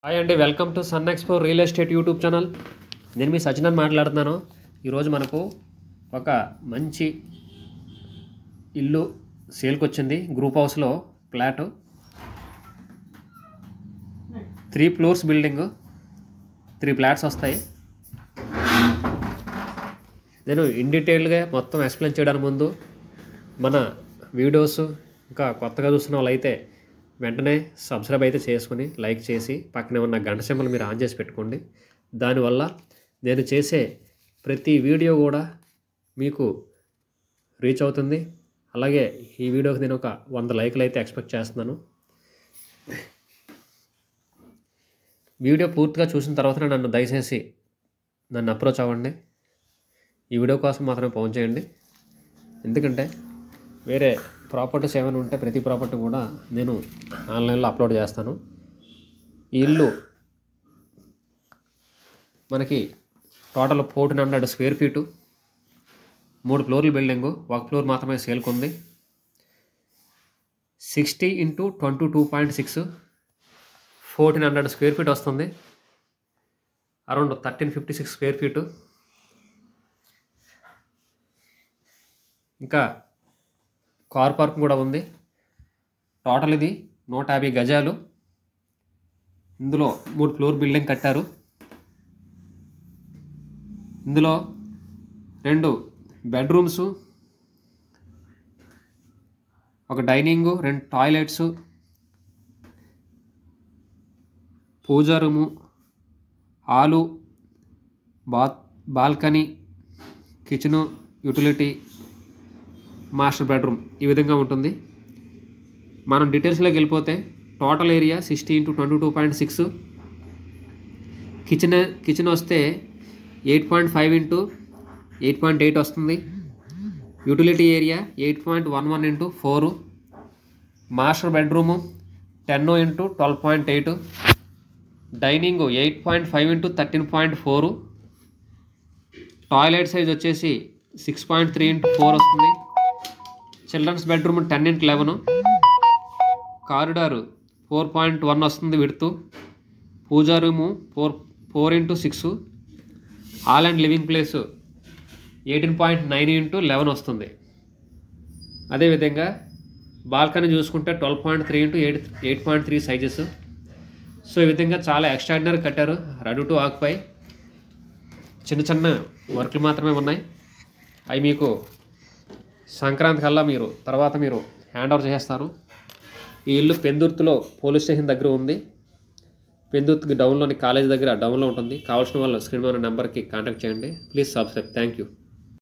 hi అండి welcome to Sun Expo real estate YouTube channel నేను మీ సజ్జనన్ మాట్లాడుతున్నాను ఈరోజు మనకు ఒక మంచి ఇల్లు సేల్కి వచ్చింది గ్రూప్ హౌస్లో flat three floors building three flats వస్తాయి నేను ఇన్ డీటెయిల్గా మొత్తం ఎక్స్ప్లెయిన్ చేయడానికి ముందు మన వీడియోస్ ఇంకా కొత్తగా చూస్తున్న వాళ్ళైతే వెంటనే సబ్స్క్రైబ్ అయితే చేసుకుని లైక్ చేసి పక్కనే ఉన్న గంట సింబల్ మీరు ఆన్ చేసి పెట్టుకోండి దానివల్ల నేను చేసే ప్రతి వీడియో కూడా మీకు రీచ్ అవుతుంది అలాగే ఈ వీడియోకి నేను ఒక వంద లైక్లు అయితే ఎక్స్పెక్ట్ చేస్తున్నాను వీడియో పూర్తిగా చూసిన తర్వాత నన్ను దయచేసి నన్ను అప్రోచ్ అవ్వండి ఈ వీడియో కోసం మాత్రమే ఫోన్ చేయండి ఎందుకంటే వేరే ప్రాపర్టీస్ ఏమైనా ఉంటే ప్రతి ప్రాపర్టీ కూడా నేను ఆన్లైన్లో అప్లోడ్ చేస్తాను ఈ ఇల్లు మనకి total fourteen hundred square feet మూడు ఫ్లోర్ల బిల్డింగు ఒక ఫ్లోర్ మాత్రమే సేల్కి ఉంది sixty into twenty two point six fourteen hundred square feet వస్తుంది around thirteen fifty six square feet ఇంకా కార్ పార్క్ కూడా ఉంది టోటల్ ఇది నూట యాభై గజాలు ఇందులో మూడు ఫ్లోర్ బిల్డింగ్ కట్టారు ఇందులో రెండు బెడ్రూమ్స్ ఒక డైనింగు రెండు toilets puja room hall bath balcony kitchen utility master bedroom ఈ విధంగా ఉంటుంది మనం డీటెయిల్స్లోకి వెళ్ళిపోతే total area sixty into twenty two point six kitchen kitchen వస్తే eight point five into eight point eight వస్తుంది utility area eight point one one into four master bedroom ten into twelve point eight dining eight point five into thirteen point four toilet size వచ్చేసి six point three into four వస్తుంది children's bedroom ten into eleven corridor four point one వస్తుంది విడుతూ puja room four four into six hall and living place eighteen point nine into eleven వస్తుంది అదేవిధంగా balcony చూసుకుంటే twelve point three into eight eight point three sizes so ఈ విధంగా చాలా extraordinary కట్టారు ready to ఆక్పై చిన్న చిన్న వర్క్లు మాత్రమే ఉన్నాయి అవి మీకు సంక్రాంతి కల్లా మీరు తర్వాత మీరు హ్యాండ్ ఓవర్ చేసేస్తారు ఈ ఇల్లు పెందుర్తిలో పోలీస్ స్టేషన్ దగ్గర ఉంది పెందుర్తికి డౌన్లోని కాలేజ్ దగ్గర డౌన్లో ఉంటుంది కావాల్సిన వాళ్ళు స్క్రీన్ మీద నెంబర్కి కాంటాక్ట్ చేయండి ప్లీజ్ సబ్స్క్రైబ్ థ్యాంక్ యూ